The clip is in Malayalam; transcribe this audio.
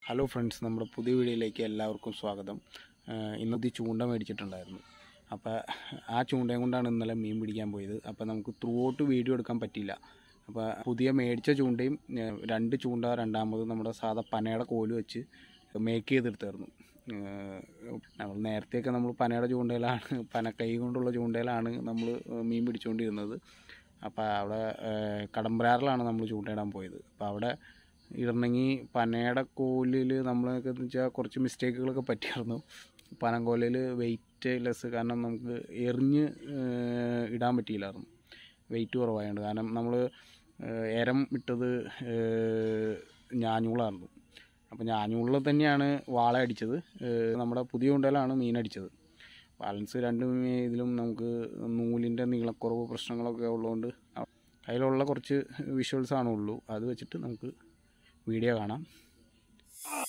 ഹലോ ഫ്രണ്ട്സ് നമ്മുടെ പുതിയ വീഡിയോയിലേക്ക് എല്ലാവർക്കും സ്വാഗതം ആഹ് ഇന്നത്തെ ചൂണ്ട മേടിച്ചിട്ടുണ്ടായിരുന്നു അപ്പോൾ ആ ചൂണ്ടയും കൊണ്ടാണ് ഇന്നലെ മീൻ പിടിക്കാൻ പോയത് അപ്പോൾ നമുക്ക് ത്രൂ ഔട്ട് വീഡിയോ എടുക്കാൻ പറ്റിയില്ല അപ്പോൾ പുതിയ മേടിച്ച ചൂണ്ടയും ആഹ് രണ്ട് ചൂണ്ട രണ്ടാമത് നമ്മുടെ സാധാ പനയുടെ കോല് വെച്ച് മേക്ക് ചെയ്തെടുത്തായിരുന്നു ആഹ് നമ്മൾ നേരത്തെയൊക്കെ നമ്മൾ പനയുടെ ചൂണ്ടയിലാണ് പന കൈ കൊണ്ടുള്ള ചൂണ്ടയിലാണ് നമ്മൾ മീൻ പിടിച്ചുകൊണ്ടിരുന്നത് അപ്പോൾ അവിടെ ആഹ് കടമ്പരാറിലാണ് നമ്മൾ ചൂണ്ടയിടാൻ പോയത് അപ്പോൾ അവിടെ ഇടണമെങ്കിൽ പനയുടെ കോലിൽ നമ്മളൊക്കെ എന്ന് വെച്ചാൽ കുറച്ച് മിസ്റ്റേക്കുകളൊക്കെ പറ്റിയായിരുന്നു പനങ്കോലിൽ വെയിറ്റ് ലെസ് കാരണം നമുക്ക് എറിഞ്ഞ് ഏഹ്, ഇടാൻ പറ്റിയില്ലായിരുന്നു വെയിറ്റ് കുറവായതുകൊണ്ട് കാരണം നമ്മൾ എരം ഇട്ടത് ഏഹ്, ഞാഞ്ഞൂളായിരുന്നു അപ്പോൾ ഞാഞ്ഞൂളിൽ തന്നെയാണ് വാള അടിച്ചത് ഏഹ്, നമ്മുടെ പുതിയ ഉണ്ടയിലാണ് മീൻ അടിച്ചത് ബാലൻസ് രണ്ട് മീ- ഇതിലും നമുക്ക് നൂലിൻ്റെ നീളക്കുറവ് പ്രശ്നങ്ങളൊക്കെ ഉള്ളതുകൊണ്ട് കയ്യിലുള്ള കുറച്ച് വിഷ്വൽസ് ആണുള്ളൂ അത് വെച്ചിട്ട് നമുക്ക് വീഡിയോ കാണാം